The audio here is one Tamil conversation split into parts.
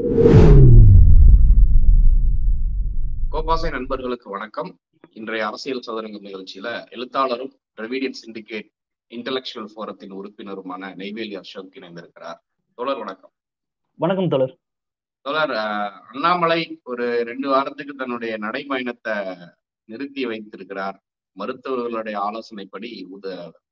கோபாசை நண்பர்களுக்கு வணக்கம் இன்றைய அரசியல் சதுரங்கம் நிகழ்ச்சியில எழுத்தாளரும் டிரவிடியன் சிண்டிகேட் இன்டலெக்சுவல் ஃபோரத்தின் உறுப்பினருமான நெய்வேலி அசோக் இணைந்திருக்கிறார் தோழர் வணக்கம் வணக்கம் தோழர் தோழர் அஹ், அண்ணாமலை ஒரு ரெண்டு வாரத்துக்கு தன்னுடைய நடைபயணத்தை நிறுத்தி வைத்திருக்கிறார் மருத்துவர்களுடைய ஆலோசனைப்படி உத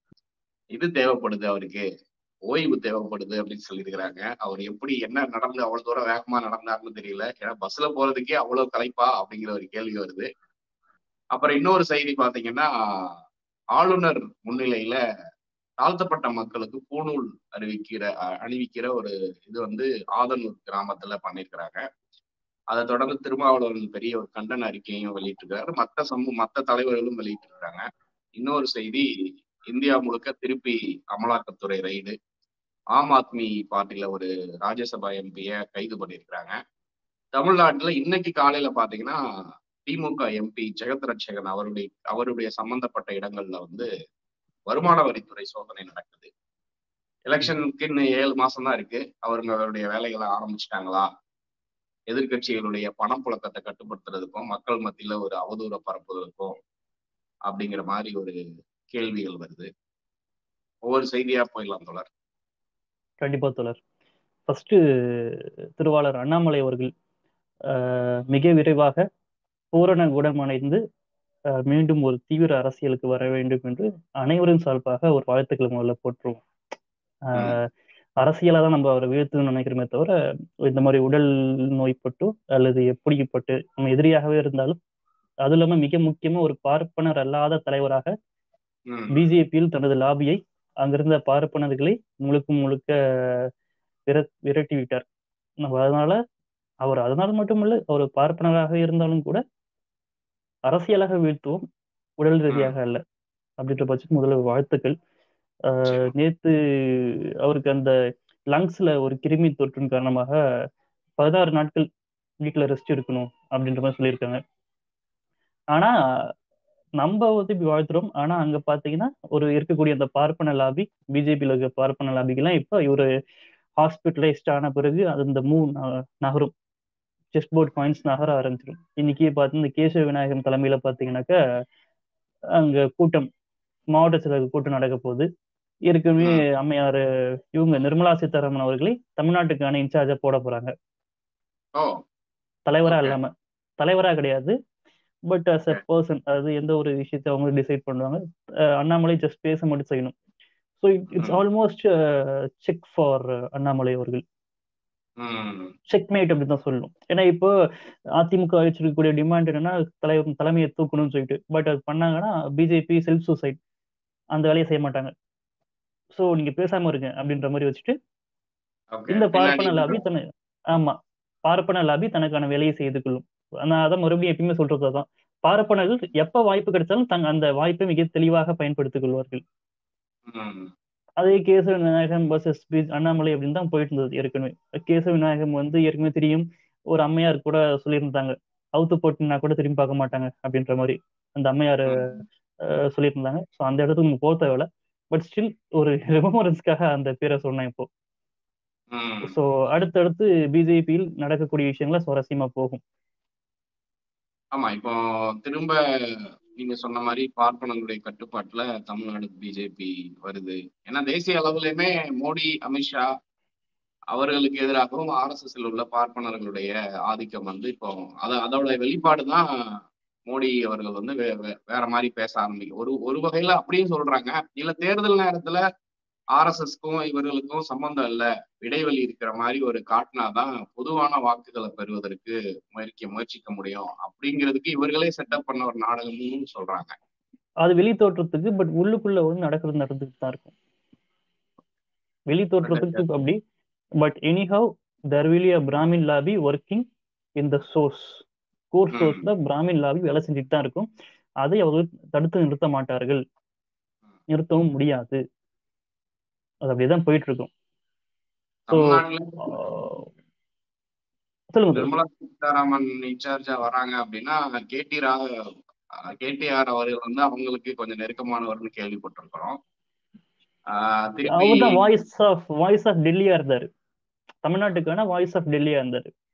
இது தேவைப்படுது அவருக்கு ஓய்வு தேவைப்படுது அப்படின்னு சொல்லியிருக்கிறாங்க அவர் எப்படி என்ன நடந்து அவ்வளவு தூரம் வேகமா நடந்தாருன்னு தெரியல ஏன்னா பஸ்ல போறதுக்கே அவ்வளவு களைப்பா அப்படிங்கிற ஒரு கேள்வி வருது அப்புறம் இன்னொரு செய்தி பாத்தீங்கன்னா ஆளுநர் முன்னிலையில தாழ்த்தப்பட்ட மக்களுக்கு பூணூல் அறிவிக்கிற அ- அணிவிக்கிற ஒரு இது வந்து ஆதனூர் கிராமத்துல பண்ணியிருக்கிறாங்க அதை தொடர்ந்து திருமாவளவன் பெரிய ஒரு கண்டன அறிக்கையும் வெளியிட்டிருக்கிறாரு மற்ற சமூக மற்ற தலைவர்களும் வெளியிட்டிருக்காங்க இன்னொரு செய்தி இந்தியா முழுக்க திருப்பி அமலாக்கத்துறை ரைடு ஆம் ஆத்மி பார்ட்டில ஒரு ராஜ்யசபா எம்பிய கைது பண்ணியிருக்கிறாங்க தமிழ்நாட்டுல இன்னைக்கு காலையில பாத்தீங்கன்னா திமுக எம்பி ஜெகத் ரட்சகன் அவருடைய அவருடைய சம்பந்தப்பட்ட இடங்கள்ல வந்து வருமான வரித்துறை சோதனை நடக்குது எலெக்ஷனுக்கு இன்னும் ஏழு மாசம் தான் இருக்கு அவருங்க அவருடைய வேலைகளை ஆரம்பிச்சிட்டாங்களா எதிர்க்கட்சிகளுடைய பணப்புழக்கத்தை கட்டுப்படுத்துறதுக்கும் மக்கள் மத்தியில ஒரு அவதூற பரப்புவதற்கும் அப்படிங்கிற மாதிரி ஒரு கேள்விகள் வருது ஒவ்வொரு செய்தியா போயிடலாம் தொடர் கண்டிப்பா தோழர் ஃபர்ஸ்ட் திருவாளர் அண்ணாமலை அவர்கள் ஆஹ், மிக விரைவாக பூரண குணமடைந்து ஆஹ், மீண்டும் ஒரு தீவிர அரசியலுக்கு வர வேண்டும் என்று அனைவரின் சார்பாக ஒரு வாழ்த்துக்களை முதல்ல போற்றுவோம் ஆஹ், அரசியலா தான் நம்ம அவரை வீழ்த்தணும்னு நினைக்கிறோமே தவிர இந்த மாதிரி உடல் நோய்பட்டோ அல்லது எப்படிப்பட்டு நம்ம எதிரியாகவே இருந்தாலும் அது இல்லாம மிக முக்கியமா ஒரு பார்ப்பனர் அல்லாத தலைவராக ம், பிஜேபியில் தனது லாபியை அங்கிருந்த பார்ப்பனர்களை முழுக்க முழுக்க விர விரட்டி விட்டார் நம்ம அதனால அவர் அதனால மட்டுமல்ல அவர் பார்ப்பனராக இருந்தாலும் கூட அரசியலாக வீழ்த்துவோம் உடல் ரீதியாக அல்ல அப்படின்ற பட்சத்தில் முதல்ல வாழ்த்துக்கள் ஆஹ் நிச்சயமா. நேத்து அவருக்கு அந்த லங்ஸ்ல ஒரு கிருமி தொற்றின் காரணமாக பதினாறு நாட்கள் வீட்டுல ரெஸ்ட் எடுக்கணும் அப்படின்ற மாதிரி சொல்லியிருக்காங்க ஆனா நம்ம வந்து இப்படி வாழ்த்துறோம் ஆனா அங்க பாத்தீங்கன்னா ஒரு இருக்கக்கூடிய அந்த பார்ப்பன லாபி பிஜேபியில இருக்க பார்ப்பன லாபிக்கெல்லாம் இப்ப இவரு ஹாஸ்பிட்டலைஸ்ட் ஆன பிறகு அது இந்த மூ ந- நகரும் செஸ் போர்ட் பாயிண்ட்ஸ் நகர ஆரம்பிச்சிடும் இன்னைக்கு பார்த்து இந்த கேசவ விநாயகம் தலைமையில பாத்தீங்கன்னாக்கா அங்க கூட்டம் மாவட்ட செயலக கூட்டம் நடக்க போகுது ஏற்கனவே அம்மையார் இவங்க நிர்மலா சீதாராமன் அவர்களை தமிழ்நாட்டுக்கான இன்சார்ஜா போட போறாங்க ஓ தலைவரா Okay. இல்லாம தலைவரா கிடையாது பட் அஸ் அ பர்சன் அது எந்த ஒரு விஷயத்தை அவங்க டிசைட் பண்ணுவாங்க அஹ் அண்ணாமலை ஜஸ்ட் பேச மட்டும் செய்யணும் so it's hmm. Almost check for Annamalai அவர்கள் ம் செக்மேட் அப்படின்னு தான் சொல்லணும் ஏன்னா இப்போ அதிமுக வச்சிருக்கக்கூடிய டிமாண்ட் என்னன்னா தலை தலைமையை தூக்கணும்னு சொல்லிட்டு பட் அது பண்ணாங்கன்னா பிஜேபி செல்ஃப் சூசைட் அந்த வேலையை செய்ய மாட்டாங்க ஸோ நீங்க பேசாம இருங்க அப்படின்ற மாதிரி வச்சுட்டு ஓகே இந்த பார்ப்பன பின்னாடி லாபி தன ஆமா பார்ப்பன லாபி தனக்கான வேலையை செய்து கொள்ளும் நான் அதான் மறுபடியும் எப்பயுமே சொல்றது அதான் பார்ப்பனர்கள் எப்ப வாய்ப்பு கிடைச்சாலும் தங்க அந்த வாய்ப்பை மிக தெளிவாக பயன்படுத்திக் கொள்வார்கள் ம் அதே கேசவ விநாயகம் வர்சஸ் அண்ணாமலை அப்படின்னு தான் போயிட்டு இருந்தது ஏற்கனவே கேசவ விநாயகம் வந்து ஏற்கனவே தெரியும் ஒரு அம்மையார் கூட சொல்லியிருந்தாங்க அவுத்து போட்டுனா கூட திரும்பி பார்க்க மாட்டாங்க அப்படின்ற மாதிரி அந்த அம்மையார் ம். அஹ், சொல்லியிருந்தாங்க ஸோ அந்த இடத்துக்கு நம்ம போக தேவையில்ல பட் ஸ்டில் ஒரு ரெமரன்ஸ்க்காக அந்த பேரை சொன்னேன் இப்போ ம் ஸோ அடுத்தடுத்து பிஜேபியில் நடக்கக்கூடிய விஷயங்கள சுவாரஸ்யமா போகும் ஆமா இப்போ திரும்ப நீங்க சொன்ன மாதிரி பார்ப்பனர்களுடைய கட்டுப்பாட்டுல தமிழ்நாடு பிஜேபி வருது ஏன்னா தேசிய அளவுலயுமே மோடி அமித்ஷா அவர்களுக்கு எதிராகவும் ஆர்எஸ்எஸ்ல உள்ள பார்ப்பனர்களுடைய ஆதிக்கம் வந்து இப்போ அத அதோட வெளிப்பாடு தான் மோடி அவர்கள் வந்து வே- வே- வேற மாதிரி பேச ஆரம்பிக்கும் ஒரு ஒரு வகையில அப்படியும் சொல்றாங்க இல்ல தேர்தல் நேரத்துல ஆர்எஸ்எஸ்க்கும் இவர்களுக்கும் சம்பந்தம் இல்ல இடைவெளி இருக்கிற மாதிரி ஒரு காட்டினாதான் பொதுவான வாக்குகளை பெறுவதற்கு முயற்சி முயற்சிக்க முடியும் அப்படிங்கிறதுக்கு இவர்களே செட்டப் பண்ண ஒரு நாடகம்னு சொல்றாங்க அது வெளி தோற்றத்துக்கு பட் உள்ளுக்குள்ள வந்து நடக்கிறது நடந்துட்டு தான் இருக்கும் வெளி தோற்றத்துக்கு அப்படி but anyhow there will a brahmin lobby working in the source core hmm. சோர்ஸ்ல பிராமின் லாபி வேலை செஞ்சுட்டு தான் இருக்கும் அதை அவர்கள் தடுத்து நிறுத்த மாட்டார்கள் நிறுத்தவும் முடியாது அது அப்படியேதான் போயிட்டு இருக்கும் ஸோ தமிழ்நாட்டுல சொல்லுங்க தோழர். நிர்மலா சீதாராமன் இன்சார்ஜா வராங்க அப்படின்னா கேடிஆர் கேடிஆர் அவர்கள் வந்து அவங்களுக்கு கொஞ்சம் நெருக்கமானவர்னு கேள்விப்பட்டிருக்கிறோம் ஆஹ் திருப்பி அவர் தான் வாய்ஸ் ஆஃப் வாய்ஸ் ஆஃப் டெல்லியா இருந்தாரு தமிழ்நாட்டுக்கான வாய்ஸ் ஆஃப் டெல்லியா இருந்தாரு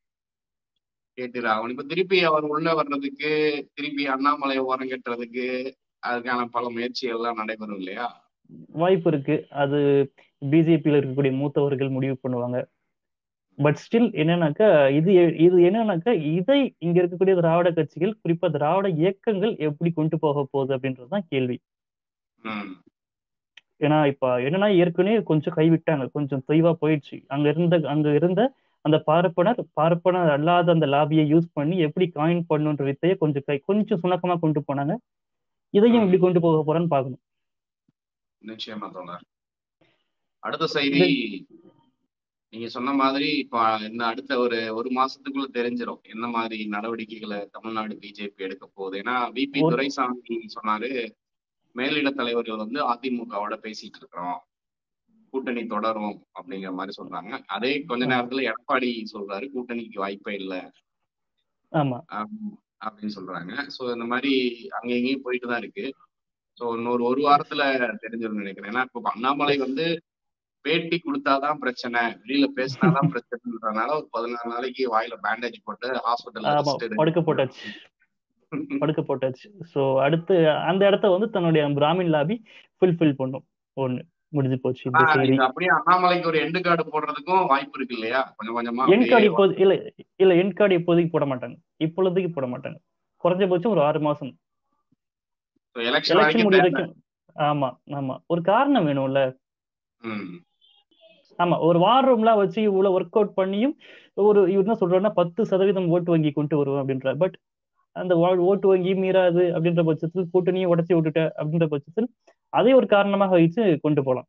கேட்டு ஆகணும் இப்ப திருப்பி அவர் உள்ள வர்றதுக்கு திருப்பி அண்ணாமலை ஓரம் கட்டுறதுக்கு அதுக்கான பல முயற்சிகள் எல்லாம் நடைபெறும் இல்லையா வாய்ப்பு இருக்கு அது பிஜேபியில் இருக்கக்கூடிய மூத்தவர்கள் முடிவு பண்ணுவாங்க பட் ஸ்டில் என்னன்னாக்கா இது இது என்னன்னாக்கா இதை இங்க இருக்கக்கூடிய திராவிட கட்சிகள் குறிப்பா திராவிட இயக்கங்கள் எப்படி கொண்டு போக போகுது அப்படின்றதுதான் கேள்வி ம் ஏன்னா இப்ப என்னன்னா ஏற்கனவே கொஞ்சம் கைவிட்டாங்க கொஞ்சம் தொய்வா போயிடுச்சு அங்க இருந்த அங்க இருந்த அந்த பார்ப்பனர் பார்ப்பனர் அல்லாத அந்த லாபியை யூஸ் பண்ணி எப்படி காயின் பண்ணுன்ற வித்தையை கொஞ்சம் கை கொஞ்சம் சுணக்கமா கொண்டு போனாங்க இதையும் எப்படி கொண்டு போக போறேன்னு பார்க்கணும் நிச்சயமா தோழர் அடுத்த செய்தி நீங்க சொன்ன மாதிரி இப்ப இந்த அடுத்த ஒரு ஒரு மாசத்துக்குள்ள தெரிஞ்சிடும் என்ன மாதிரி நடவடிக்கைகளை தமிழ்நாடு பிஜேபி எடுக்க போகுது ஏன்னா விபி ஒரு- துரைசாமி சொன்னாரு மேலிட தலைவர்கள் வந்து அதிமுகவோட பேசிட்டு இருக்கிறோம் கூட்டணி தொடரும் அப்படிங்கிற மாதிரி சொல்றாங்க அதே கொஞ்ச நேரத்துல எடப்பாடி சொல்றாரு கூட்டணிக்கு வாய்ப்பே இல்லை ஆமா ஆம், அப்படின்னு சொல்றாங்க சோ இந்த மாதிரி அங்க இங்கேயும் போயிட்டு தான் இருக்கு சோ இன்னொரு ஒரு வாரத்துல தெரிஞ்சிடும் நினைக்கிறேன் ஏன்னா இப்போ அண்ணாமலை வந்து பேட்டி கொடுத்தாதான் பிரச்சனை வெளியில பேசினாதான் பிரச்சனைன்றதுனால ஒரு பதினாலு நாளைக்கு வாயில பேண்டேஜ் போட்டு ஹாஸ்பிட்டல் ஆமா படுக்க போட்டாச்சு படுக்க போட்டாச்சு சோ அடுத்து அந்த இடத்த வந்து தன்னுடைய பிராமின் லாபி ஃபுல்ஃபில் பண்ணும் ஒண்ணு முடிஞ்சு போச்சு இந்த செய்தி அப்படியே அண்ணாமலைக்கு ஒரு எண்டு கார்டு போடுறதுக்கும் வாய்ப்பு இருக்கு இல்லையா கொஞ்சம் கொஞ்சமா என் கார்டு இப்போது இல்ல இல்ல என் கார்டு இப்போதைக்கு போட மாட்டாங்க இப்பொழுதைக்கு போட மாட்டாங்க குறைஞ்சபட்சம் ஒரு ஆறு மாசம் எலெக்ஷன் எலெக்ஷன் வரைக்கும் முடிவு தேவை. வரைக்கும் ஆமா ஆமா ஒரு காரணம் வேணும்ல ம், ஆமா ஒரு வார் ரூம்லாம் வச்சு இவ்வளவு ஒர்க் அவுட் பண்ணியும் ஒரு இவர் என்ன சொல்றாருன்னா பத்து சதவீதம் ஓட்டு வங்கி கொண்டு வருவோம் அப்படின்ற பட் அந்த வா- ஓட்டு வங்கி மீறாது அப்படின்ற பட்சத்தில் கூட்டணியை உடச்சி விட்டுட்ட அப்படின்ற பட்சத்தில் அதே ஒரு காரணமாக வச்சு கொண்டு போலாம்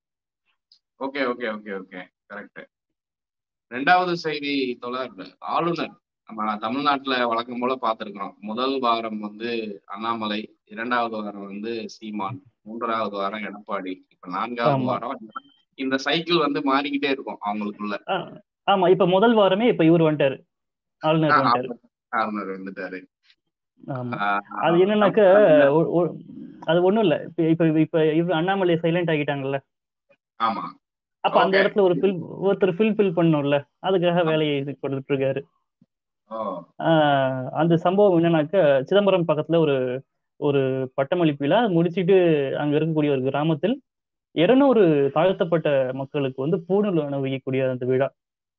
okay okay okay okay correct ரெண்டாவது செய்தி தொடர் ஆளுநர் நம்ம தமிழ்நாட்டுல வழக்கம் போல பார்த்திருக்கிறோம் முதல் வாரம் வந்து அண்ணாமலை இரண்டாவது வாரம் வந்து சீமான் மூன்றாவது வாரம் எடப்பாடி இப்ப நான்காவது ஆமா. வாரம் இந்த சைக்கிள் வந்து மாறிக்கிட்டே இருக்கும் அவங்களுக்குள்ள ஆ, ஆமா இப்ப முதல் வாரமே இப்ப இவர் வந்துட்டாரு ஆளுநர் வந்துட்டாரு ஆளுநர் வந்துட்டாரு ஆமா ஆஹ் அது என்னன்னாக்க ஒ- ஒ- அது ஒண்ணும் இல்ல இப்ப இப்ப இப்ப இவர் அண்ணாமலை சைலண்ட் ஆகிட்டாங்கல்ல ஆமா அப்ப அந்த Okay. இடத்துல ஒரு ஃபில் ஒருத்தர் ஃபில் ஃபில் பண்ணணும்ல அதுக்காக வேலையை இது கொடுத்துட்டு இருக்காரு ஓ ஆஹ் அந்த சம்பவம் என்னன்னாக்க சிதம்பரம் பக்கத்துல ஒரு ஒரு பட்டமளிப்பு விழா முடிச்சிட்டு அங்க இருக்கக்கூடிய ஒரு கிராமத்தில் இருநூறு தாழ்த்தப்பட்ட மக்களுக்கு வந்து பூணூல் அணிவிக்கக்கூடிய அந்த விழா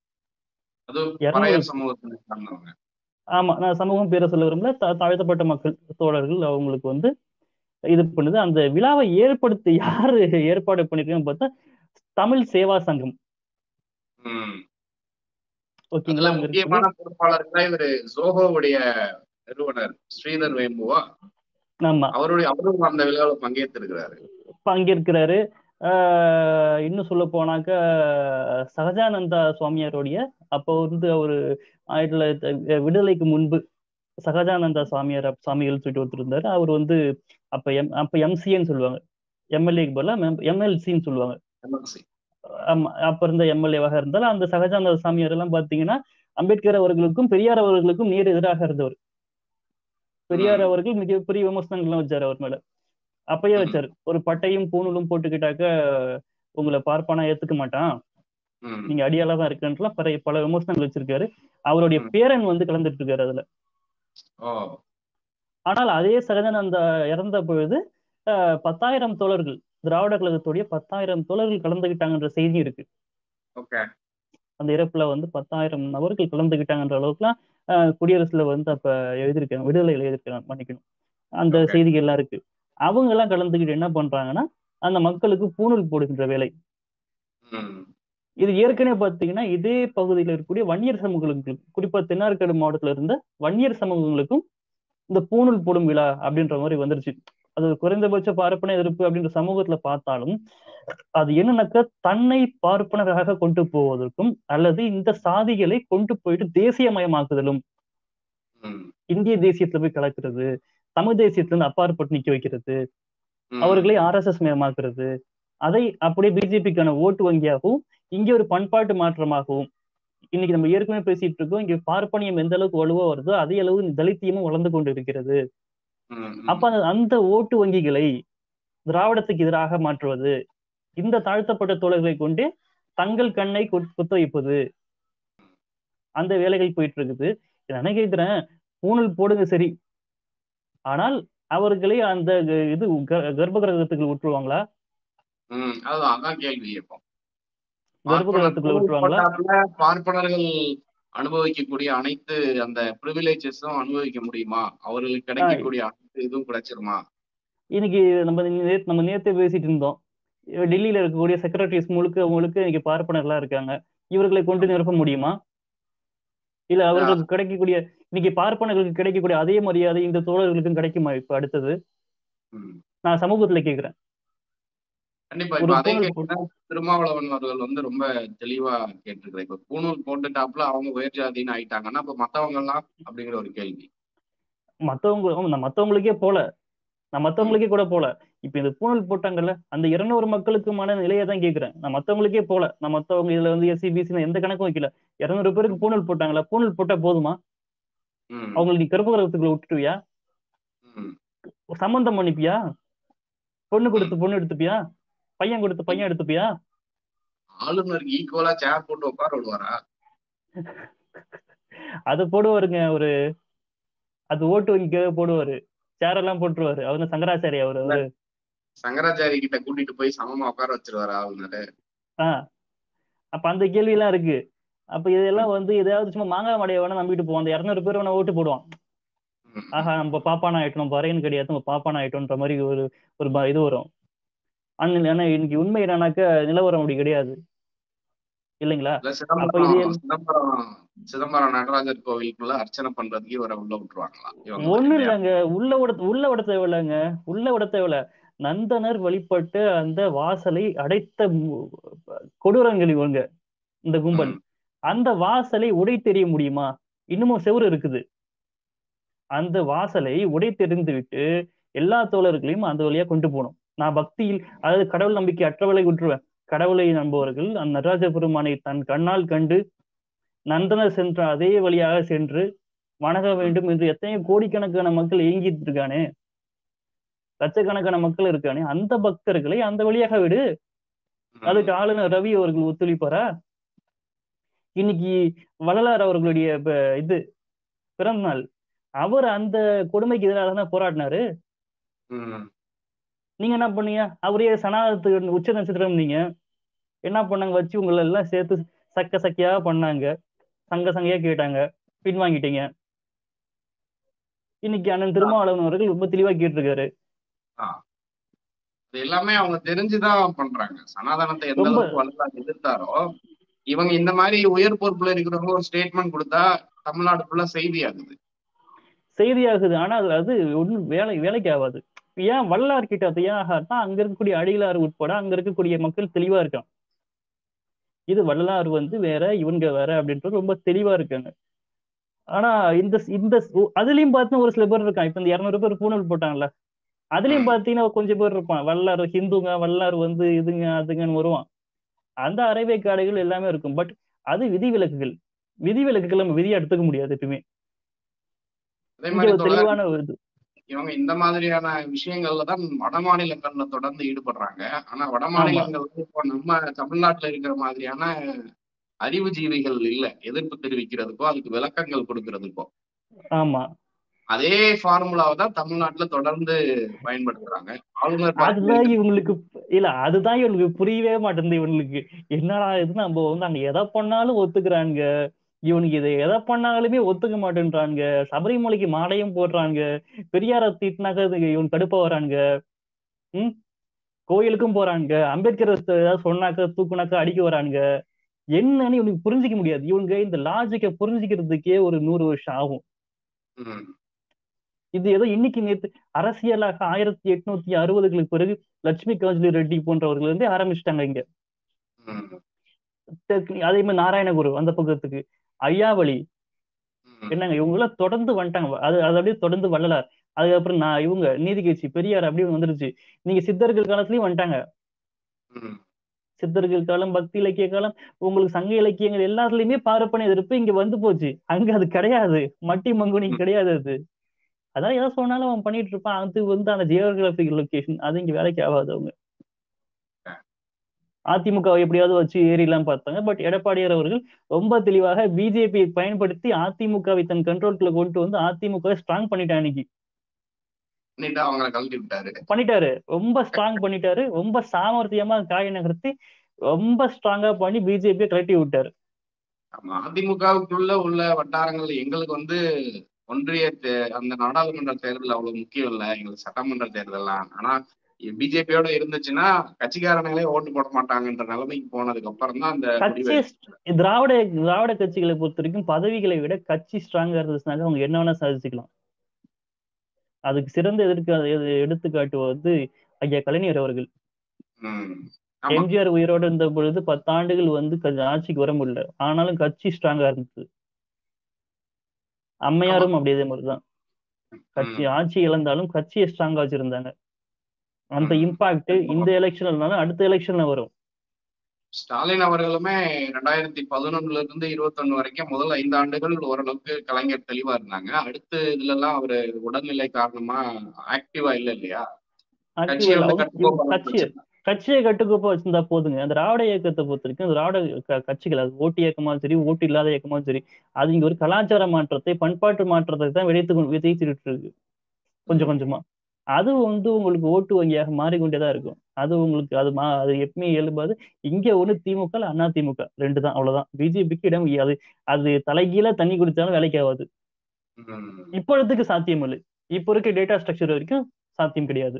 அது இருநூறு- பறையர் சமூகத்தினை சார்ந்தவங்க ஆமா நான் சமூகம் பேர சொல்ல விரும்பல தா- தாழ்த்தப்பட்ட மக்கள் தோழர்கள் அவங்களுக்கு வந்து இது பண்ணுது அந்த விழாவை ஏற்படுத்தி யாரு ஏற்பாடு பண்ணிருக்காங்கன்னு பார்த்தா தமிழ் சேவா சங்கம் ம் ஓகேங்களா அதுல அங்க இருக்குது முக்கியமான பொறுப்பாளர்களா இவரு ஜோஹோவுடைய நிறுவனர் ஸ்ரீதர் வேம்புவா ஆமா அவருடைய அவரும் அந்த விழாவில் பங்கேற்றிருக்கிறாரு பங்கேற்கிறாரு ஆஹ் இன்னும் சொல்ல போனாக்க சகஜானந்தா சுவாமியாருடைய அப்போ வந்து அவரு ஆயிரத்தி தொள்ளாயிரத்தி விடுதலைக்கு முன்பு சகஜானந்தா சுவாமியார் சுவாமிகள் சொல்லிட்டு ஒருத்தர் இருந்தாரு அவர் வந்து அப்ப எம் அப்ப எம்சிஏன்னு சொல்லுவாங்க எம்எல்ஏக்கு பதிலாக எம்எல்சின்னு சொல்லுவாங்க MLC. ஆமா அப்ப இருந்த எம்எல்ஏவாக இருந்தாலும் அந்த சகஜானந்த சாமியார் எல்லாம் பாத்தீங்கன்னா அம்பேத்கர் அவர்களுக்கும் பெரியார் அவர்களுக்கும் நேர் எதிராக இருந்தவர் பெரியார் ம். அவர்கள் மிகப்பெரிய விமர்சனங்கள்லாம் வச்சாரு அவர் மேல அப்பயே ம். வச்சாரு ஒரு பட்டையும் பூணூலும் போட்டுக்கிட்டாக்க உங்களை பார்ப்பானா ஏத்துக்க மாட்டான் ம். நீங்க அடியாளா தான் இருக்குன்றலாம் பல பல விமர்சனங்கள் வச்சிருக்காரு அவருடைய ம். பேரன் வந்து கலந்துட்டு இருக்காரு அதுல ஓ ஆனால் அதே சகஜானந்தா இறந்த பொழுது ஆஹ், பத்தாயிரம் தோழர்கள் திராவிட கழகத்துடைய பத்தாயிரம் தோழர்கள் கலந்துகிட்டாங்கன்ற செய்தி இருக்கு ஓகே அந்த இறப்புல வந்து பத்தாயிரம் நபர்கள் கலந்துகிட்டாங்கன்ற அளவுக்குலாம் ஆஹ், குடியரசுல வந்து அப்ப எழுதியிருக்காங்க விடுதலையில எழுதியிருக்காங்க மன்னிக்கணும் அந்த Okay. செய்திகள் எல்லாம் இருக்கு அவங்க எல்லாம் கலந்துக்கிட்டு என்ன பண்றாங்கன்னா அந்த மக்களுக்கு பூணூல் போடுகின்ற வேலை ம் இது ஏற்கனவே பார்த்தீங்கன்னா இதே பகுதியில் இருக்கக்கூடிய வன்னியர் சமூகங்களுக்கு குறிப்பா தென்னார்காடு மாவட்டத்துல இருந்த வன்னியர் சமூகங்களுக்கும் இந்த பூணூல் போடும் விழா அப்படின்ற மாதிரி வந்துருச்சு அது ஒரு குறைந்தபட்ச பார்ப்பன எதிர்ப்பு அப்படின்ற சமூகத்துல பார்த்தாலும் அது என்னன்னாக்கா தன்னை பார்ப்பனராக கொண்டு போவதற்கும் அல்லது இந்த சாதிகளை கொண்டு போயிட்டு தேசியமயமாக்குதலும் ம் இந்திய தேசியத்துல போய் கலக்கிறது தமிழ் தேசியத்துல இருந்து அப்பாற்பட்டு நிக்க வைக்கிறது ம். அவர்களை ஆர்எஸ்எஸ் மயமாக்குறது அதை அப்படியே பிஜேபிக்கான ஓட்டு வங்கியாகவும் இங்கே ஒரு பண்பாட்டு மாற்றமாகவும் இன்னைக்கு நம்ம ஏற்கனவே பேசிட்டு இருக்கோம் இங்க பார்ப்பனியம் எந்த அளவுக்கு வலுவா வருதோ அதே அளவு தலித்தியமும் வளர்ந்து கொண்டு இருக்கிறது ம், ம். அப்ப அந்த அந்த ஓட்டு வங்கிகளை திராவிடத்துக்கு எதிராக மாற்றுவது இந்த தாழ்த்தப்பட்ட தோழர்களை கொண்டே தங்கள் கண்ணை குத்- குத்த வைப்பது அந்த வேலைகள் போயிட்டு இருக்குது நான் கேட்கிறேன் பூணல் போடுங்க சரி ஆனால் அவர்களை அந்த இது கர்ப்ப கிரகத்துக்கு விட்டுருவாங்களா உம் அதுதான் அதான் கேள்வி இப்போ கர்ப்ப கிரகத்துக்குள்ள விட்டுருவாங்களா பார்ப்பனர்கள் அனுபவிக்கக்கூடிய அனைத்து அந்த ப்ரிவிலேஜஸும் அனுபவிக்க முடியுமா அவர்களுக்கு கிடைக்கக்கூடிய அனைத்து இதுவும் கிடைச்சிருமா இன்னைக்கு நம்ம நேத்து நம்ம நேத்தே பேசிட்டு இருந்தோம் டெல்லியில இருக்கக்கூடிய செக்ரட்டரிஸ் முழுக்க முழுக்க இன்னைக்கு பார்ப்பனர்களா இருக்காங்க இவர்களை கொண்டு நிரப்ப முடியுமா இல்ல அவர்களுக்கு கிடைக்கக்கூடிய இன்னைக்கு பார்ப்பனர்களுக்கு கிடைக்கக்கூடிய அதே மரியாதை இந்த தோழர்களுக்கும் கிடைக்குமா இப்ப அடுத்தது நான் சமூகத்துல கேக்குறேன் கண்டிப்பா இப்ப அதே திருமாவளவன் அவர்கள் வந்து ரொம்ப தெளிவா கேட்டிருக்கிறேன் இப்ப பூணூல் போட்டுட்டாப்புல அவங்க உயர் ஜாதின்னு ஆயிட்டாங்கன்னா அப்ப மத்தவங்க எல்லாம் அப்படிங்கிற ஒரு கேள்வி மத்தவங்க நான் மத்தவங்களுக்கே போல நான் மத்தவங்களுக்கே கூட போல இப்ப இந்த பூணல் போட்டாங்கல்ல அந்த இருநூறு மக்களுக்குமான நிலையை தான் கேக்குறேன் நான் மத்தவங்களுக்கே போல நான் மத்தவங்க இதுல வந்து எஸ்சி பிசி எந்த கணக்கும் வைக்கல இருநூறு பேருக்கு பூணல் போட்டாங்களா பூணல் போட்டா போதுமா அவங்களுக்கு நீ கருப்பகரத்துக்குள்ள விட்டுட்டுவியா சம்பந்தம் பண்ணிப்பியா பொண்ணு கொடுத்து பொண்ணு எடுத்துப்பியா பையன் கொடுத்து பையன் எடுத்துப்பியா ஆளுநருக்கு ஈக்குவலா சேர் போட்டு உட்கார விடுவாரா அது போடுவாருங்க ஒரு அது ஓட்டு வங்கிக்காக போடுவாரு சேர் எல்லாம் போட்டுருவாரு அவங்க சங்கராச்சாரி அவரு அவரு சங்கராச்சாரி கிட்ட கூட்டிட்டு போய் சமமா உட்கார வச்சிருவாரு ஆளுநரு ஆஹ் அப்ப அந்த கேள்வி எல்லாம் இருக்கு அப்ப இதெல்லாம் வந்து எதாவது சும்மா மாங்காய் மடைய வேணா நம்பிட்டு போவோம் அந்த இரநூறு பேர் வேணா ஓட்டு போடுவான் ஆஹா நம்ம பாப்பானா ஆயிட்டோம் பறையன் கிடையாது நம்ம பாப்பானா ஆயிட்டோன்ற மாதிரி ஒரு ஒரு இது வரும் ஏன்னா இன்னைக்கு உண்மை என்னன்னாக்க நிலவரம் அப்படி கிடையாது இல்லைங்களா சிதம்பரம் சிதம்பரம் நடராஜர் கோவிலுக்குள்ள அர்ச்சனை பண்றதுக்கு இவரை உள்ள விட்டுருவாங்களா ஒண்ணு இல்லைங்க உள்ள விட உள்ள விட தேவையில்லைங்க உள்ள விட தேவையில்ல நந்தனர் வழிபட்டு அந்த வாசலை அடைத்த கொடூரங்கள் இவங்க இந்த கும்பல் அந்த வாசலை உடை தெரிய முடியுமா இன்னமும் செவரு இருக்குது அந்த வாசலை உடை தெரிந்து விட்டு எல்லா தோழர்களையும் அந்த வழியா கொண்டு போகணும் நான் பக்தியில் அதாவது கடவுள் நம்பிக்கை அற்றவளை விட்டுருவேன் கடவுளை நம்புவர்கள் அந்த நடராஜ பெருமானை தன் கண்ணால் கண்டு நந்தனர் சென்ற அதே வழியாக சென்று வணங்க வேண்டும் என்று எத்தனையோ கோடிக்கணக்கான மக்கள் ஏங்கிட்டு இருக்கானே லட்சக்கணக்கான மக்கள் இருக்கானே அந்த பக்தர்களை அந்த வழியாக விடு அதுக்கு ஆளுநர் ரவி அவர்கள் ஒத்துழைப்பாரா இன்னைக்கு வள்ளலார் அவர்களுடைய இது பிறந்த நாள் அவர் அந்த கொடுமைக்கு எதிராக தான் போராடினாரு நீங்க என்ன பண்ணீங்க அவரே சனாதத்துக்கு உச்ச நட்சத்திரம் நீங்க என்ன பண்ணாங்க வச்சு உங்களை எல்லாம் சேர்த்து சக்க சக்கையா பண்ணாங்க சங்க சங்கையா கேட்டாங்க பின்வாங்கிட்டீங்க இன்னைக்கு அண்ணன் திருமாவளவன் அவர்கள் ரொம்ப தெளிவா கேட்டிருக்காரு எல்லாமே அவங்க தெரிஞ்சுதான் பண்றாங்க சனாதனத்தை எந்த அளவுக்கு வளர்ந்து எதிர்த்தாரோ இவங்க இந்த மாதிரி உயர் பொறுப்புல இருக்கிறவங்க ஒரு ஸ்டேட்மெண்ட் கொடுத்தா தமிழ்நாடு ஃபுல்லா செய்தி ஆகுது செய்தி ஆகுது ஆனா அது அது ஒன்றும் வேலை வேலைக்கு ஆகாது ஏன் வல்லார் கிட்ட அது ஏன் ஆகாதுன்னா அங்க இருக்கக்கூடிய அடிகளார் உட்பட அங்க இருக்கக்கூடிய மக்கள் தெளிவா இருக்காங்க இது வள்ளலார் வந்து வேற இவங்க வேற அப்படின்றது ரொம்ப தெளிவா இருக்காங்க ஆனா இந்த இந்த அதுலயும் பார்த்தீங்கன்னா ஒரு சில பேர் இருக்கான் இப்ப இந்த இருநூறு பேர் பூனல் போட்டாங்கல்ல அதுலயும் பாத்தீங்கன்னா கொஞ்சம் பேர் இருப்பான் வல்லார் ஹிந்துங்க வல்லார் வந்து இதுங்க அதுங்கன்னு வருவான் அந்த அரைவேக்காடுகள் எல்லாமே இருக்கும் பட் அது விதிவிலக்குகள் விதிவிலக்குகள் நம்ம விதியை எடுத்துக்க முடியாது எப்பயுமே தெளிவான இது இவங்க இந்த மாதிரியான விஷயங்கள்ல தான் வட மாநிலங்கள்ல தொடர்ந்து ஈடுபடுறாங்க ஆனா வட மாநிலங்கள் இப்போ நம்ம தமிழ்நாட்டுல இருக்கிற மாதிரியான அறிவுஜீவிகள் இல்ல எதிர்ப்பு தெரிவிக்கிறதுக்கோ அதுக்கு விளக்கங்கள் கொடுக்கறதுக்கோ ஆமா அதே ஃபார்முலாவை தான் தமிழ்நாட்டுல தொடர்ந்து பயன்படுத்துறாங்க அதுதான் இவங்களுக்கு இல்ல அதுதான் இவங்களுக்கு புரியவே மாட்டேங்குது இவங்களுக்கு என்னடா இது நம்ம வந்து அங்க எதை பண்ணாலும் ஒத்துக்கிறாங்க இவனுக்கு இதை எதை பண்ணாலுமே ஒத்துக்க மாட்டேன்றாங்க சபரிமலைக்கு மாடையும் போடுறாங்க பெரியார தீட்டினாக்க இவன் கடுப்பா வராங்க உம் கோயிலுக்கும் போறாங்க அம்பேத்கர் ஏதாவது சொன்னாக்க தூக்குனாக்க அடிக்க வராங்க என்னன்னு இவனுக்கு புரிஞ்சிக்க முடியாது இவங்க இந்த லாஜிக்கை புரிஞ்சுக்கிறதுக்கே ஒரு நூறு வருஷம் ஆகும் இது ஏதோ இன்னைக்கு நேற்று அரசியலாக ஆயிரத்தி எட்நூத்தி அறுபதுகளுக்கு பிறகு லட்சுமி காஜலி ரெட்டி போன்றவர்கள் வந்து ஆரம்பிச்சிட்டாங்க இங்க அதே மாதிரி நாராயணகுரு அந்த பக்கத்துக்கு ஐயாவளி என்னங்க இவங்க எல்லாம் தொடர்ந்து வந்துட்டாங்க அது அது அப்படியே தொடர்ந்து வள்ளலார் அதுக்கப்புறம் நான் இவங்க நீதிகட்சி பெரியார் அப்படியே வந்துருச்சு நீங்க சித்தர்கள் காலத்துலயும் வந்துட்டாங்க சித்தர்கள் காலம் பக்தி இலக்கிய காலம் உங்களுக்கு சங்க இலக்கியங்கள் எல்லாத்துலயுமே பார்ப்பன எதிர்ப்பு இங்க வந்து போச்சு அங்க அது கிடையாது மட்டி மங்குனி கிடையாது அது அதான் எதை சொன்னாலும் அவன் பண்ணிட்டு இருப்பான் அது வந்து அந்த ஜியோகிராபிக் லொகேஷன் அது இங்க வேலைக்கு ஆகாது அவங்க அதிமுக எப்படியாவது வச்சு ஏறிலாம் பார்த்தாங்க பட் எடப்பாடியார் அவர்கள் ரொம்ப தெளிவாக பிஜேபியை பயன்படுத்தி அதிமுகவை தன் கண்ட்ரோல்குள்ள கொண்டு வந்து அதிமுக ஸ்ட்ராங் பண்ணிட்டான் அன்னைக்கு பண்ணிட்டு அவங்களை கழட்டி விட்டாரு பண்ணிட்டாரு ரொம்ப ஸ்ட்ராங் பண்ணிட்டாரு ரொம்ப சாமர்த்தியமா காய நகர்த்தி ரொம்ப ஸ்ட்ராங்கா பண்ணி பிஜேபியை கழட்டி விட்டாரு ஆமா அதிமுகவுக்குள்ள உள்ள வட்டாரங்கள் எங்களுக்கு வந்து ஒன்றிய தே- அந்த நாடாளுமன்ற தேர்தல் அவ்வளவு முக்கியம் இல்ல எங்களுக்கு சட்டமன்ற தேர்தல்லாம் ஆனா பிஜேபியோட இருந்துச்சுன்னா கட்சிக்காரங்களே ஓட்டு போட மாட்டாங்கன்ற நிலைமைக்கு போனதுக்கு அப்புறம் தான் அந்த முடிவு கட்சி திராவிட திராவிட கட்சிகளை பொறுத்த வரைக்கும் பதவிகளை விட கட்சி ஸ்ட்ராங்கா இருந்துச்சுனாக்க அவங்க என்ன வேணா சாதிச்சுக்கலாம் அதுக்கு சிறந்த எதிர்க்கு எது- எடுத்துக்காட்டு வந்து ஐயா கலைஞர் அவர்கள் ம். ஆமா எம்ஜிஆர் உயிரோடு இருந்த பொழுது பத்தாண்டுகள் வந்து க- ஆட்சிக்கு வர முடியல ஆனாலும் கட்சி ஸ்ட்ராங்கா இருந்தது அம்மையாரும் அப்படி இதே மாதிரிதான் கட்சி ம். ஆட்சி இழந்தாலும் கட்சியை ஸ்ட்ராங்கா வச்சிருந்தாங்க அந்த ம். இம்பாக்ட் இந்த எலெக்ஷன்ல இருந்தாலும் அடுத்த எலெக்ஷன்ல வரும் ஸ்டாலின் அவர்களுமே ரெண்டாயிரத்தி பதினொன்னுல இருந்து இருபத்தொன்னு வரைக்கும் முதல் ஐந்து ஆண்டுகள் ஓரளவுக்கு கலைஞர் தெளிவா இருந்தாங்க அடுத்து இதுல எல்லாம் அவரு உடல்நிலை காரணமா ஆக்டிவா இல்ல இல்லையா கட்சியை Active வந்து அவர் கட்டுக்கோப்பா கட்சி கட்சியை கட்டுக்கோப்பா வச்சிருந்தா போதுங்க அந்த திராவிட இயக்கத்தை பொறுத்த வரைக்கும் திராவிட க- கட்சிகள் அது ஓட்டு இயக்கமாலும் சரி ஓட்டு இல்லாத இயக்கமாலும் சரி அது இங்க ஒரு கலாச்சார மாற்றத்தை பண்பாட்டு மாற்றத்தை தான் விதைத்து கொண்டு- விதைத்துட்டு இருக்கு கொஞ்சம் கொஞ்சமா அது வந்து உங்களுக்கு ஓட்டு வங்கியாக மாறிக்கொண்டேதான் இருக்கும் அது உங்களுக்கு அது மா அது எப்பவுமே இயல்பாது இங்க ஒண்ணு திமுக இல்ல அண்ணா திமுக ரெண்டு தான் அவ்வளவுதான் பிஜேபிக்கு இடம் அது அது தலைகீழ தண்ணி குடிச்சாலும் வேலைக்கு ஆகாது ம். இப்பொழுதுக்கு சாத்தியம் இல்லை இப்போ இருக்க டேட்டா ஸ்ட்ரக்சர் வரைக்கும் சாத்தியம் கிடையாது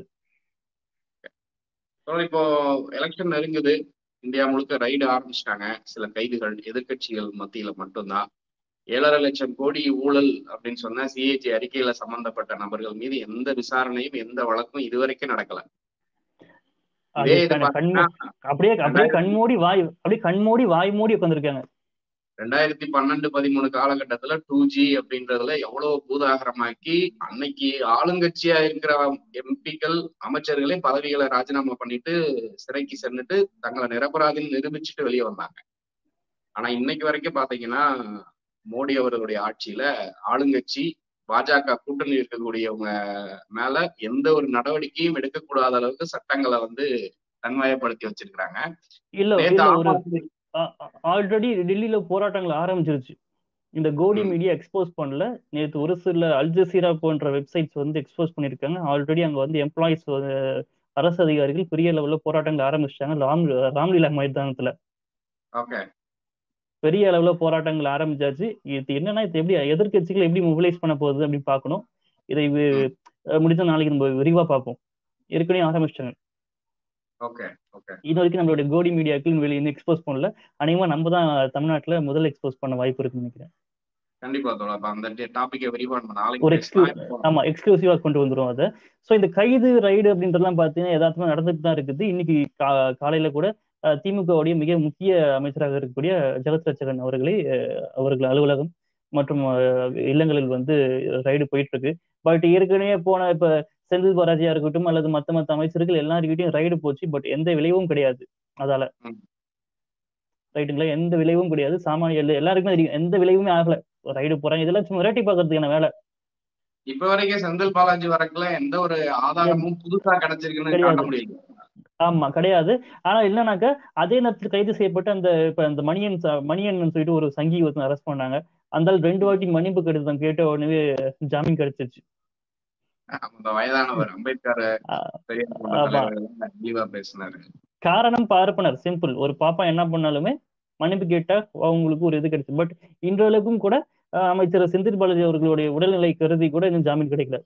So, இப்போ எலெக்ஷன் நெருங்குது இந்தியா முழுக்க ரைடு ஆரம்பிச்சிட்டாங்க சில கைதுகள் எதிர்க்கட்சிகள் மத்தியில மட்டும்தான் ஏழரை லட்சம் கோடி ஊழல் அப்படின்னு சொன்னா சிஏஜி அறிக்கையில சம்பந்தப்பட்ட நபர்கள் மீது எந்த விசாரணையும் எந்த வழக்கும் இதுவரைக்கும் நடக்கல அது இதே இது கண்- பாத்தீங்கன்னா கண்மூ- அப்படியே அப்படியே கண்மூடி வாய் அப்படியே கண்மூடி வாய் மூடி உட்காந்துருக்காங்க ரெண்டாயிரத்தி பன்னெண்டு பதிமூணு காலகட்டத்துல டூ ஜி அப்படின்றதுல எவ்வளவு பூதாகரமாக்கி அன்னைக்கு ஆளுங்கட்சியா இருக்கிற எம்பிக்கள் அமைச்சர்களே பதவிகளை ராஜினாமா பண்ணிட்டு சிறைக்கு சென்னுட்டு தங்களை நிரபராதின்னு நிரூபிச்சுட்டு வெளியே வந்தாங்க ஆனா இன்னைக்கு வரைக்கும் பாத்தீங்கன்னா மோடி அவர்களுடைய ஆட்சியில ஆளுங்கட்சி பாஜக கூட்டணி இருக்கக்கூடியவங்க மேல எந்த ஒரு நடவடிக்கையும் எடுக்கக்கூடாத அளவுக்கு சட்டங்களை வந்து தன்வயப்படுத்தி வச்சிருக்கிறாங்க இல்ல நேத்து இல்ல ஆம் ஒரு ஆத்மி ஆல்ரெடி டெல்லியில போராட்டங்கள் ஆரம்பிச்சிருச்சு இந்த கோடி ம். மீடியா எக்ஸ்போஸ் பண்ணல நேத்து ஒரு சில அல் ஜசீரா போன்ற வெப்சைட்ஸ் வந்து எக்ஸ்போஸ் பண்ணிருக்காங்க ஆல்ரெடி அங்க வந்து எம்ப்ளாயிஸ் அரசு அதிகாரிகள் பெரிய லெவல்ல போராட்டங்கள் ஆரம்பிச்சிட்டாங்க ராம் ராம்லீலா மைதானத்துல ஓகே பெரிய அளவுல போராட்டங்கள் ஆரம்பிச்சாச்சு இது என்னன்னா இது எப்படி எதிர்க்கட்சிகள் எப்படி மொபிலைஸ் பண்ண போகுது அப்படின்னு பார்க்கணும் இதை வி- ம். அஹ் முடிஞ்சா நாளைக்கு நம்ம விரிவா பார்ப்போம் ஏற்கனவே ஆரம்பிச்சிட்டாங்க ஓகே ஓகே இது வரைக்கும் நம்மளுடைய கோடி மீடியாக்கள் வெளியே எக்ஸ்போஸ் பண்ணல அநேகமா நம்ம தான் தமிழ்நாட்டுல முதல் எக்ஸ்போஸ் பண்ண வாய்ப்பு இருக்குன்னு நினைக்கிறேன் கண்டிப்பா தோழா அப்ப அந்த டாபிக்கை விரிவா நம்ம நாளைக்கு ஒரு பேசலாம் எக்ஸ்க்ளூ இப்போ ஆமா எக்ஸ்க்ளூசிவா கொண்டு வந்துரும் அதை ஸோ இந்த கைது ரைடு அப்படின்றதெல்லாம் பார்த்தீங்கன்னா யதார்த்தமா நடந்துட்டு தான் இருக்குது இன்னைக்கு கா- காலையில கூட அஹ், திமுகவுடைய மிக முக்கிய அமைச்சராக இருக்கக்கூடிய ஜெகத் ரட்சகன் அவர்களை அஹ், அவர்கள் அலுவலகம் மற்றும் அஹ், இல்லங்களில் வந்து ரைடு போயிட்டு இருக்கு பட் ஏற்கனவே போன இப்ப செந்தில் பாலாஜியா இருக்கட்டும் அல்லது மத்த மத்த அமைச்சர்கள் எல்லாருக்கிட்டையும் ரைடு போச்சு பட் எந்த விளைவும் கிடையாது அதால ம். ரைட்டுங்களா எந்த விளைவும் கிடையாது சாமானிய எல்லா- எல்லாருக்குமே தெரியும் எந்த விளைவுமே ஆகல ரைடு போறாங்க இதெல்லாம் சும்மா மிரட்டி பார்க்கறதுக்கான வேலை இப்ப வரைக்கும் செந்தில் பாலாஜி வரக்குல எந்த ஒரு ஆதாரமும் புதுசா கிடைச்சிருக்குன்னு காட்ட கிடையாது. முடியல ஆமா கிடையாது ஆனா என்னன்னாக்கா அதே நேரத்தில் கைது செய்யப்பட்ட அந்த இப்ப அந்த மணியன் ச- மணியன் சொல்லிட்டு ஒரு சங்கி ஒருத்தன் அரெஸ்ட் பண்ணாங்க அந்த ஆள் ரெண்டு வாட்டி மன்னிப்பு கடிதம் கேட்ட உடனே ஜாமீன் கிடைச்சிருச்சு அந்த வயதானவர் அம்பேத்கர் ஆ, பெரியார் போன்ற ஆமா. தலைவர்கள் தெளிவா பேசினாரு காரணம் பார்ப்பனர் சிம்பிள் ஒரு பாப்பா என்ன பண்ணாலுமே மன்னிப்பு கேட்டா அவங்களுக்கு ஒரு இது கிடைச்சு பட் இன்றளவுக்கும் கூட அஹ், அமைச்சர் செந்தில் பாலாஜி அவர்களுடைய உடல்நிலை கருதி கூட இன்னும் ஜாமீன் கிடைக்கல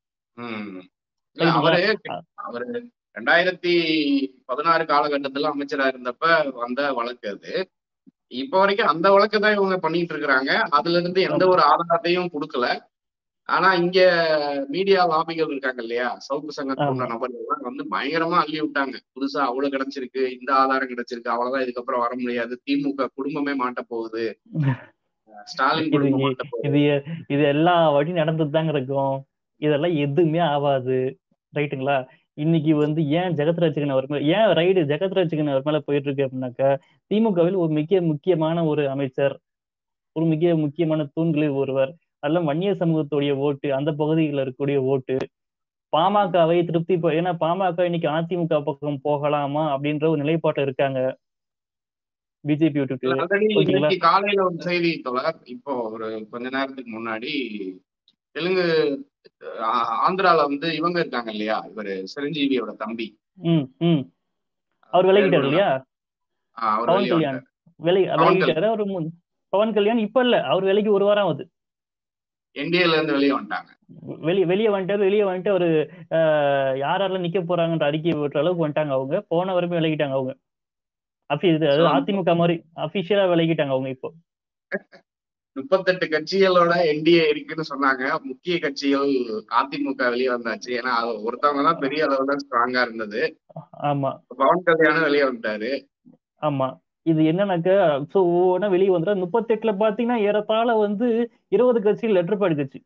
ம் இல்ல அவரு அவரு ரெண்டாயிரத்தி பதினாறு காலகட்டத்துல அமைச்சரா இருந்தப்ப வந்த வழக்கு அது இப்ப வரைக்கும் அந்த வழக்கு தான் இவங்க பண்ணிட்டு இருக்கிறாங்க அதுல இருந்து எந்த ஒரு ஆதாரத்தையும் கொடுக்கல ஆனா இங்க மீடியா லாபிகள் இருக்காங்க இல்லையா சவுக்கு சங்கர் போன்ற ஆமா. நபர்கள் எல்லாம் வந்து பயங்கரமா அள்ளி விட்டாங்க புதுசா அவ்வளவு கிடைச்சிருக்கு இந்த ஆதாரம் கிடைச்சிருக்கு அவ்வளவுதான் இதுக்கப்புறம் வர முடியாது திமுக குடும்பமே மாட்ட போகுது ஸ்டாலின் இது குடும்பம் மாட்ட போகுது இது இது எல்லா வாட்டியும் நடந்துட்டு தாங்க இருக்கும் இதெல்லாம் எதுவுமே ஆகாது ரைட்டுங்களா இன்னைக்கு வந்து ஏன் ஜெகத் ரட்சகன் அவர் மேல ஏன் ரைடு ஜெகத் ரட்சகன் அவர் மேல போயிட்டு இருக்கு அப்படின்னாக்கா திமுகவில் ஒரு மிக முக்கியமான ஒரு அமைச்சர் ஒரு மிக முக்கியமான தூண்களில் ஒருவர் அதெல்லாம் வன்னிய சமூகத்துடைய ஓட்டு அந்த பகுதிகளில் இருக்கக்கூடிய ஓட்டு பாமகவை திருப்தி ப- ஏன்னா பாமக இன்னைக்கு அதிமுக பக்கம் போகலாமா அப்படின்ற ஒரு நிலைப்பாட்டில் இருக்காங்க பிஜேபி இல்ல விட்டுட்டு ஆல்ரெடி ஓகேங்களா இன்னைக்கு காலையில ஒரு செய்தி தொடர் இப்போ ஒரு கொஞ்ச நேரத்துக்கு முன்னாடி தெலுங்கு ஆ- ஆந்திரால வந்து இவங்க இருக்காங்க இல்லையா இவரு சிரஞ்சீவியோட தம்பி ம் ம் அவர் பேர் விலகிட்டார் கூட இல்லையா ஆ, அவர் பவன் வெளியே கல்யாண் வந்துட்டார் விலை பவன் கல்யாண் விலகிட்டாரு அவர் முன்- பவன் கல்யாண் இப்ப இல்ல அவர் விலைக்கு ஒரு வாரம் ஆகுது என்டிஏல இருந்து வெளியே வந்துட்டாங்க வெளியே வெளியே வந்துட்டாரு வெளியே வந்துட்டு அவரு ஆஹ், யார் யாரெல்லாம் நிக்க போறாங்கன்ற அறிக்கை விட்டுற அளவுக்கு வந்துட்டாங்க அவங்க போன வரைக்கும் விலகிட்டாங்க அவங்க அஃபி இது சோ அதாவது அதிமுக மாதிரி அபிஷியலா விலகிட்டாங்க அவங்க இப்போ முப்பத்தெட்டு கட்சிகளோட என்டிஏ இருக்குன்னு சொன்னாங்க முக்கிய கட்சிகள் அதிமுக வெளியே வந்தாச்சு ஏன்னா அது ஒருத்தவங்க தான் பெரிய அளவுல ஸ்ட்ராங்கா இருந்தது ஆமா பவன் கல்யாணம் வெளியே வந்துட்டாரு ஆமா இது என்னன்னாக்கா சோ ஒவ்வொன்றா வெளியே வந்துடும் முப்பத்தெட்டுல பாத்தீங்கன்னா ஏறத்தாழ வந்து இருபது கட்சிகள் லெட்டர் பேட் கட்சி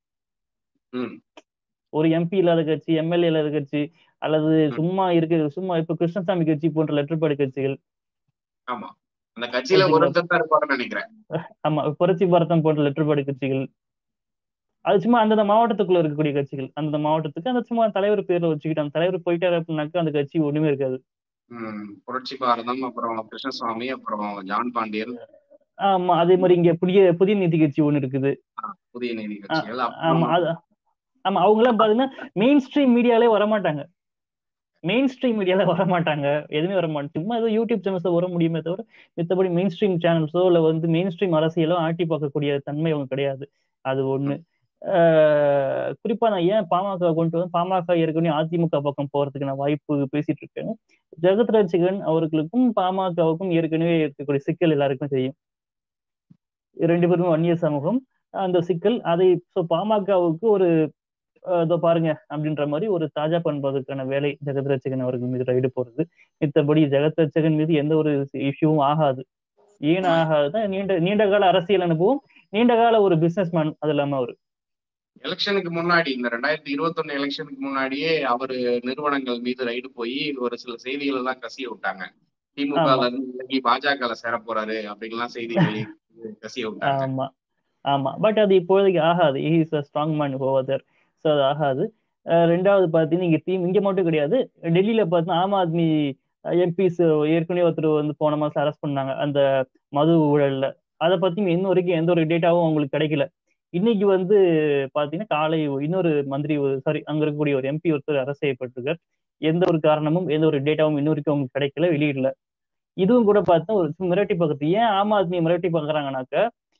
ம் ஒரு எம்பி இல்லாத கட்சி எம்எல்ஏ இல்லாத கட்சி அல்லது ம், சும்மா இருக்க சும்மா இப்ப கிருஷ்ணசாமி கட்சி போன்ற லெட்டர் பேட் கட்சிகள் ஆமா அந்த கட்சியில ஓகேங்களா ஒருத்தர் தான் இருப்பாருன்னு நினைக்கிறேன் ஆமா புரட்சி பாரதம் போன்ற லெட்டர் பேட் கட்சிகள் அது சும்மா அந்தந்த மாவட்டத்துக்குள்ள இருக்கக்கூடிய கட்சிகள் அந்த மாவட்டத்துக்கு அந்த சும்மா தலைவர் பேர்ல வச்சுக்கிட்டு அந்த தலைவர் போயிட்டாரு அப்படின்னாக்கா அந்த கட்சி ஒண்ணுமே இருக்காது ம், புரட்சி பாரதம் அப்புறம் கிருஷ்ணசுவாமி அப்புறம் ஜான் பாண்டியன் ஆமா அதே மாதிரி இங்க புதிய புதிய நீதி கட்சி ஒண்ணு இருக்குது ஆ, புதிய நீதி ஆ, கட்சிகள் ஆமா அப்புறம் அது ஆமா அவங்க எல்லாம் பாத்தீங்கன்னா மெயின் ஸ்ட்ரீம் மீடியாலே வரமாட்டாங்க மெயின் ஸ்ட்ரீம் மீடியால வரமாட்டாங்க எதுவுமே வர மாட்டாங்க சும்மா ஏதோ யூடியூப் சேனல்ஸ்ல வர முடியுமே தவிர மித்தபடி மெயின் ஸ்ட்ரீம் சேனல்ஸோ இல்ல வந்து மெயின் ஸ்ட்ரீம் அரசியலோ ஆட்டி பார்க்கக்கூடிய தன்மை அவங்க கிடையாது அது ஒண்ணு ம், ஆஹ் குறிப்பா நான் ஏன் பாமக கொண்டு வந்து பாமக ஏற்கனவே அதிமுக பக்கம் போறதுக்கு நான் வாய்ப்பு பேசிட்டு இருக்கேன் ஜெகத் ரட்சகன் அவர்களுக்கும் பாமகவுக்கும் ஏற்கனவே இருக்கக்கூடிய சிக்கல் எல்லாருக்கும் தெரியும் ரெண்டு பேருமே வன்னிய சமூகம் அந்த சிக்கல் அதை ஸோ பாமகவுக்கு ஒரு அஹ், இதோ பாருங்க அப்படின்ற மாதிரி ஒரு தாஜா பண்பதற்கான வேலை ஜெகத் ரட்சகன் அவர்கள் மீது ரைடு போறது மித்தபடி ஜெகத் ரட்சகன் மீது எந்த ஒரு இஷ்யூவும் ஆகாது ஏன் ஆகாதுன்னா நீண்ட நீண்ட கால அரசியல் அனுபவம் நீண்ட கால ஒரு பிசினஸ் மேன் அது இல்லாம அவரு எலெக்ஷனுக்கு முன்னாடி இந்த ரெண்டாயிரத்தி இருபத்தொன்னு எலெக்ஷனுக்கு முன்னாடியே அவரு நிறுவனங்கள் மீது ரைடு போய் ஒரு சில செய்திகள் எல்லாம் கசிய விட்டாங்க திமுக ஆமா இருந்து விலகி பாஜக சேர போறாரு அப்படின்லாம் செய்திகள் கசிய விட்டாங்க ஆமா ஆமா பட் அது இப்போதைக்கு ஆகாது is a strong man over so அது ஆகாது அஹ் ரெண்டாவது பார்த்தீங்கன்னா இங்க டீம் இங்க மட்டும் கிடையாது டெல்லியில பார்த்தீங்கன்னா ஆம் ஆத்மி எம்பிஸ் ஏற்கனவே ஒருத்தர் வந்து போன மாசம் அரெஸ்ட் பண்ணாங்க அந்த மது ஊழல்ல அதை பத்தி இன்ன வரைக்கும் எந்த ஒரு டேட்டாவும் அவங்களுக்கு கிடைக்கல இன்னைக்கு வந்து பாத்தீங்கன்னா காலை இன்னொரு மந்திரி சாரி அங்க இருக்கக்கூடிய ஒரு எம்பி ஒருத்தர் அரசு செய்யப்பட்டிருக்கார் எந்த ஒரு காரணமும் எந்த ஒரு டேட்டாவும் இன்ன வரைக்கும் அவங்களுக்கு கிடைக்கல வெளியிடல இதுவும் கூட பார்த்தா ஒரு மிரட்டி பார்க்கறது ஏன் ஆம் ஆத்மி மிரட்டி பார்க்கறாங்கனாக்க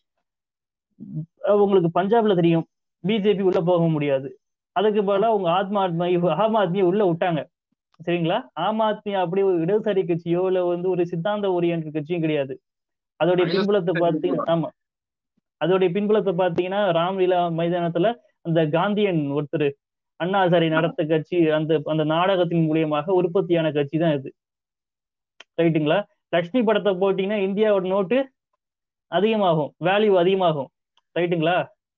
உங்களுக்கு பஞ்சாப்ல தெரியும் பிஜேபி உள்ள போக முடியாது அதுக்கு பதிலா உங்க ஆத்மா ஆத்மா ஆம் ஆத்மியை உள்ள விட்டாங்க சரிங்களா ஆம் ஆத்மி அப்படி ஒரு இடதுசாரி கட்சியோ இல்ல வந்து ஒரு சித்தாந்த ஓரியன்ட் கட்சியும் கிடையாது அதோடைய பின்புலத்தை பார்த்தீங்கன்னா ஆமா அதோடைய பின்புலத்தை பார்த்தீங்கன்னா ராம்லீலா மைதானத்துல அந்த காந்தியன் ஒருத்தர் அண்ணா ஹசாரி நடத்த கட்சி அந்த அந்த நாடகத்தின் மூலியமாக உற்பத்தியான கட்சி தான் இது ரைட்டுங்களா லக்ஷ்மி படத்தை போட்டீங்கன்னா இந்தியாவோட நோட்டு அதிகமாகும் வேல்யூ அதிகமாகும் ரைட்டுங்களா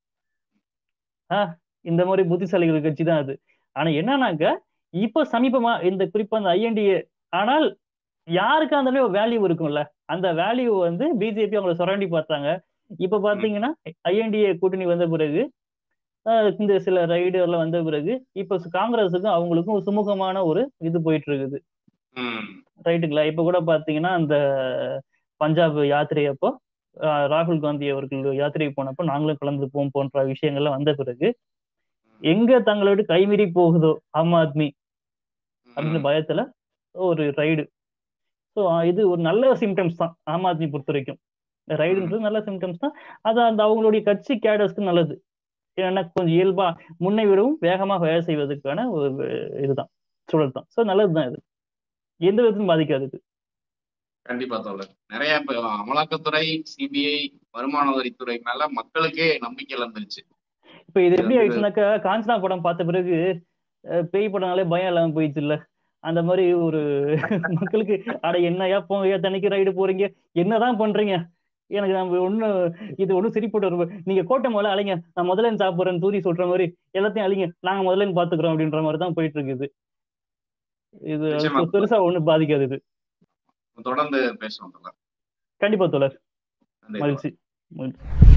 ஆ இந்த மாதிரி புத்திசாலிகள் கட்சி தான் அது ஆனா என்னன்னாக்க இப்ப சமீபமா இந்த குறிப்பா அந்த ஐஎன்டிஏ ஆனால் யாருக்கு அந்த வேல்யூ இருக்கும்ல அந்த வேல்யூ வந்து பிஜேபி அவங்களை சுரண்டி பார்த்தாங்க இப்ப பாத்தீங்கன்னா ஐஎன்டிஏ கூட்டணி வந்த பிறகு இந்த சில ரைடு எல்லாம் வந்த பிறகு இப்ப காங்கிரஸுக்கும் அவங்களுக்கும் சுமூகமான ஒரு இது போயிட்டு இருக்குது ரைட்டுங்களா இப்ப கூட பாத்தீங்கன்னா அந்த பஞ்சாப் யாத்திரை அப்போ ராகுல் காந்தி அவர்கள் யாத்திரை போனப்போ நாங்களும் கலந்து போவோம் போன்ற விஷயங்கள்லாம் வந்த பிறகு எங்க தங்களோட கைமீறி போகுதோ ஆம் ஆத்மி அப்படின்னு பயத்துல ஒரு ரைடு ஸோ இது ஒரு நல்ல சிம்டம்ஸ் தான் ஆம் ஆத்மி பொறுத்த வரைக்கும் ரைடுன்றது நல்ல சிம்டம்ஸ் தான் அது அந்த அவங்களுடைய கட்சி கேடர்ஸ்க்கு நல்லது ஏன்னா கொஞ்சம் இயல்பா முன்னை விடவும் வேகமாக வேலை செய்வதற்கான ஒரு இதுதான் சூழல் தான் ஸோ நல்லதுதான் இது எந்த விதத்திலும் பாதிக்காது கண்டிப்பா தோழர் நிறைய இப்ப அமலாக்கத்துறை சிபிஐ வருமான வரித்துறை மேல மக்களுக்கே நம்பிக்கை இழந்துருச்சு இப்ப இது எப்படி ஆயிடுச்சுனாக்கா காஞ்சனா படம் பார்த்த பிறகு பேய் படம்னாலே பயம் இல்லாம போயிடுச்சு இல்ல அந்த மாதிரி ஒரு மக்களுக்கு அட என்னையா போங்கய்யா தனிக்கு ரைடு போறீங்க என்னதான் பண்றீங்க எனக்கு நம்ம ஒண்ணு இது ஒண்ணு சிரிப்போட்டு வரும் நீங்க கோட்டை முதல்ல அலைங்க நான் முதல்ல சாப்பிடுறேன் தூரி சொல்ற மாதிரி எல்லாத்தையும் அழிங்க நாங்க முதல்ல பாத்துக்கிறோம் அப்படின்ற மாதிரி தான் போயிட்டு இருக்குது இது பெருசா ஒண்ணு பாதிக்காது இது தொடர்ந்து பேசுவோம் தோழர் கண்டிப்பா தோழர் மகிழ்ச்சி மகிழ்ச்சி